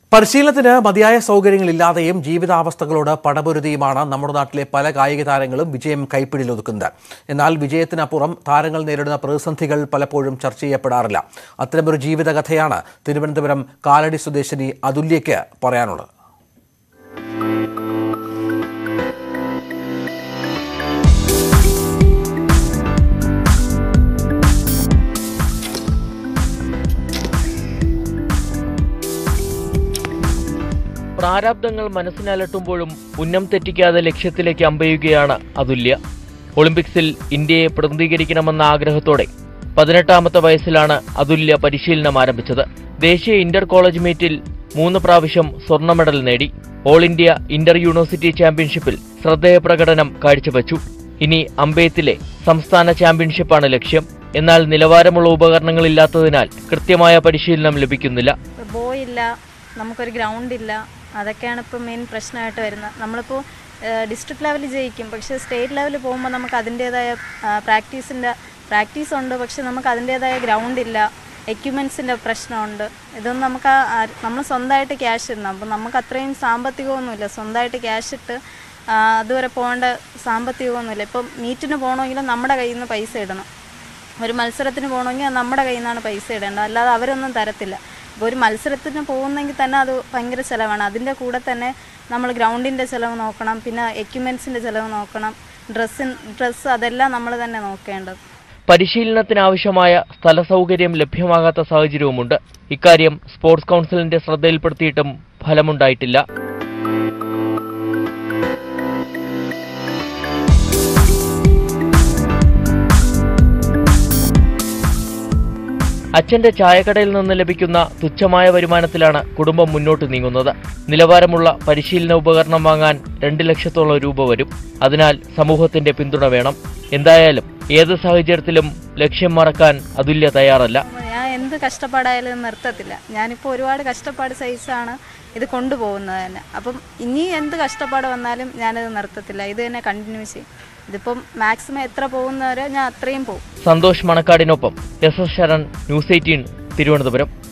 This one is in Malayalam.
പരിശീലനത്തിന് മതിയായ സൗകര്യങ്ങളില്ലാതെയും ജീവിതാവസ്ഥകളോട് പടപൊരുതിയുമാണ് നമ്മുടെ നാട്ടിലെ പല കായിക താരങ്ങളും വിജയം കൈപ്പിടിയിലൊതുക്കുന്നത് എന്നാൽ വിജയത്തിനപ്പുറം താരങ്ങൾ നേരിടുന്ന പ്രതിസന്ധികൾ പലപ്പോഴും ചർച്ച ചെയ്യപ്പെടാറില്ല അത്തരമൊരു ജീവിതകഥയാണ് തിരുവനന്തപുരം കാലടി സ്വദേശിനി അതുല്യയ്ക്ക് പറയാനുള്ളത് പ്രാരാബ്ദങ്ങൾ മനസ്സിനലട്ടുമ്പോഴും ഉന്നം തെറ്റിക്കാതെ ലക്ഷ്യത്തിലേക്ക് അമ്പയുകയാണ് അതുല്യ ഒളിമ്പിക്സിൽ ഇന്ത്യയെ പ്രതിനിധീകരിക്കണമെന്ന ആഗ്രഹത്തോടെ പതിനെട്ടാമത്തെ വയസ്സിലാണ് അതുല്യ പരിശീലനം ആരംഭിച്ചത് ദേശീയ ഇന്റർ കോളേജ് മീറ്റിൽ മൂന്ന് പ്രാവശ്യം സ്വർണ്ണ മെഡൽ നേടി ഓൾ ഇന്ത്യ ഇന്റർ യൂണിവേഴ്സിറ്റി ചാമ്പ്യൻഷിപ്പിൽ ശ്രദ്ധേയ പ്രകടനം കാഴ്ചവെച്ചു ഇനി അമ്പെയ്ത്തിലെ സംസ്ഥാന ചാമ്പ്യൻഷിപ്പാണ് ലക്ഷ്യം എന്നാൽ നിലവാരമുള്ള ഉപകരണങ്ങളില്ലാത്തതിനാൽ കൃത്യമായ പരിശീലനം ലഭിക്കുന്നില്ല ബോയ് ഇല്ല നമുക്കൊരു ഗ്രൗണ്ട് ഇല്ല അതൊക്കെയാണ് ഇപ്പോൾ മെയിൻ പ്രശ്നമായിട്ട് വരുന്നത് നമ്മളിപ്പോൾ ഡിസ്ട്രിക്ട് ലെവലിൽ ജയിക്കും പക്ഷേ സ്റ്റേറ്റ് ലെവലിൽ പോകുമ്പോൾ നമുക്ക് അതിൻ്റേതായ പ്രാക്ടീസിൻ്റെ പ്രാക്ടീസ് ഉണ്ട് പക്ഷെ നമുക്ക് അതിൻ്റേതായ ഗ്രൗണ്ട് ഇല്ല എക്യുപ്മെൻസിൻ്റെ പ്രശ്നമുണ്ട് ഇതൊന്നും നമുക്ക് നമ്മൾ സ്വന്തമായിട്ട് ക്യാഷ് ഇടണം അപ്പോൾ നമുക്ക് അത്രയും സാമ്പത്തികമൊന്നുമില്ല സ്വന്തമായിട്ട് ക്യാഷ് ഇട്ട് ആ, അതുവരെ പോകേണ്ട സാമ്പത്തികമൊന്നുമില്ല ഇപ്പം മീറ്റിന് പോകണമെങ്കിലും നമ്മുടെ കയ്യിൽ നിന്ന് പൈസ ഇടണം ഒരു മത്സരത്തിന് പോകണമെങ്കിൽ നമ്മുടെ കയ്യിൽ നിന്നാണ് പൈസ ഇടേണ്ടത് അല്ലാതെ അവരൊന്നും തരത്തില്ല ഇപ്പോൾ ഒരു മത്സരത്തിന് പോകുന്നെങ്കിൽ തന്നെ അത് ഭയങ്കര ചിലവാണ് അതിൻ്റെ കൂടെ തന്നെ നമ്മൾ ഗ്രൗണ്ടിൻ്റെ ചിലവ് നോക്കണം പിന്നെ എക്യുപ്മെൻസിൻ്റെ ചിലവ് നോക്കണം ഡ്രസ്സിൻ ഡ്രസ്സ് അതെല്ലാം നമ്മൾ തന്നെ നോക്കേണ്ടത് പരിശീലനത്തിനാവശ്യമായ സ്ഥല സൗകര്യം ലഭ്യമാകാത്ത സാഹചര്യവുമുണ്ട് ഇക്കാര്യം സ്പോർട്സ് കൗൺസിലിന്റെ ശ്രദ്ധയിൽപ്പെടുത്തിയിട്ടും ഫലമുണ്ടായിട്ടില്ല അച്ഛന്റെ ചായക്കടയിൽ നിന്ന് ലഭിക്കുന്ന തുച്ഛമായ വരുമാനത്തിലാണ് കുടുംബം മുന്നോട്ട് നീങ്ങുന്നത് നിലവാരമുള്ള പരിശീലന ഉപകരണം വാങ്ങാൻ രണ്ട് ലക്ഷത്തോളം രൂപ വരും അതിനാൽ സമൂഹത്തിന്റെ പിന്തുണ വേണം എന്തായാലും ഏത് സാഹചര്യത്തിലും ലക്ഷ്യം മറക്കാൻ അതുല്യ തയ്യാറല്ല ഞാൻ എന്ത് കഷ്ടപ്പാടായാലും നിർത്തത്തില്ല ഞാനിപ്പോൾ ഒരുപാട് കഷ്ടപ്പാട് സഹിച്ചാണ് ഇത് കൊണ്ടുപോകുന്നത് തന്നെ അപ്പം ഇനി എന്ത് കഷ്ടപ്പാട് വന്നാലും ഞാനത് നിർത്തത്തില്ല ഇത് തന്നെ കണ്ടിന്യൂ ചെയ്യും ഇതിപ്പം മാക്സിമം എത്ര പോകുന്നവരെ ഞാൻ അത്രയും പോകും സന്തോഷ് മണക്കാടിനൊപ്പം S S Sharan news eighteen Thiruvananthapuram